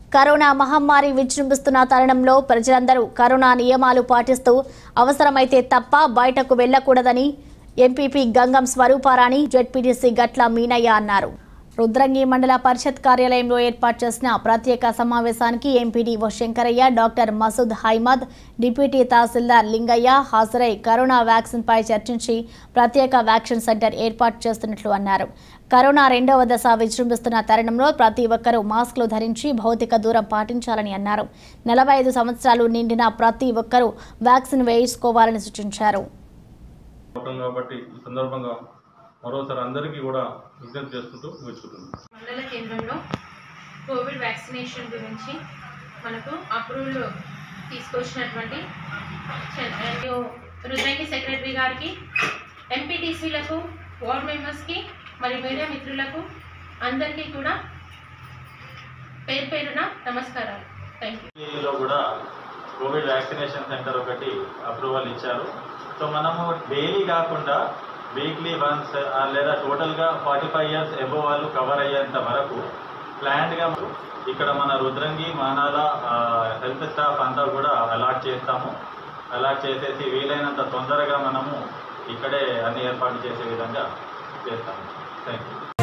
corona మహమ్మారి విజృంభిస్తున్న తరుణంలో ప్రజలందరూ కరోనా నియమాలు పాటిస్తూ అవసరమైతే తప్ప బయటకు వెళ్లకూడదని ఎంపీపీ గంగం స్వరూపారాణి జెడ్పీటీసీ గట్ల మీనయ్య అన్నారు రుద్రంగి మండల పరిషత్ కార్యాలయంలో ఏర్పాటు చేసిన ప్రత్యేక సమావేశానికి MPDO Shankaraiah doctor Masood Ahmed deputy tahsildar Lingaiah హాజరై కరోనా వ్యాక్సిన్ పై చర్చించి ప్రత్యేక వ్యాక్సిన్ సెంటర్ ఏర్పాటు చేస్తున్నట్లు అన్నారు కరోనా రెండవ దశ విజృంభిస్తున్న తరుణంలో ప్రతి ఒక్కరూ మాస్కులు ధరించి భౌతిక దూరం పాటించాలని అన్నారు నలభై ఐదు సంవత్సరాలు నిండిన ప్రతి ఒక్కరూ వ్యాక్సిన్ వేయించుకోవాలని సూచించారు అవుతాం కాబట్టి ఈ సందర్భంగా మరోసారి అందరికీ కూడా విజ్ఞప్తి చేసుకుంటూ ముగించుకుంటున్నాం మండల కేంద్రంలో కోవిడ్ వ్యాక్సినేషన్ గురించి మనకు అప్రూవల్ తీసుకొచ్చినటువంటి చ- మరియు రుద్రంగి సెక్రటరీ గారికి ఎంపీటీసీలకు వార్డ్ మెంబర్స్కి మరియు మీడియా మిత్రులకు అందరికీ కూడా పేరు పేరున నమస్కారాలు థ్యాంక్ యూ లో కూడా కోవిడ్ వ్యాక్సినేషన్ సెంటర్ ఒకటి అప్రూవల్ ఇచ్చారు సో మనము డైలీ కాకుండా వీక్లీ వన్స్ లేదా టోటల్గా ఫార్టీ ఫైవ్ ఇయర్స్ ఎబో వాళ్ళు కవర్ అయ్యేంత వరకు ప్లాన్డ్గా ఇక్కడ మన రుద్రంగి మానాల హెల్త్ స్టాఫ్ అంతా కూడా అలాట్ చేస్తాము అలాట్ చేసేసి వీలైనంత తొందరగా మనము ఇక్కడే అన్ని ఏర్పాట్లు చేసే విధంగా చేస్తాము థ్యాంక్ యూ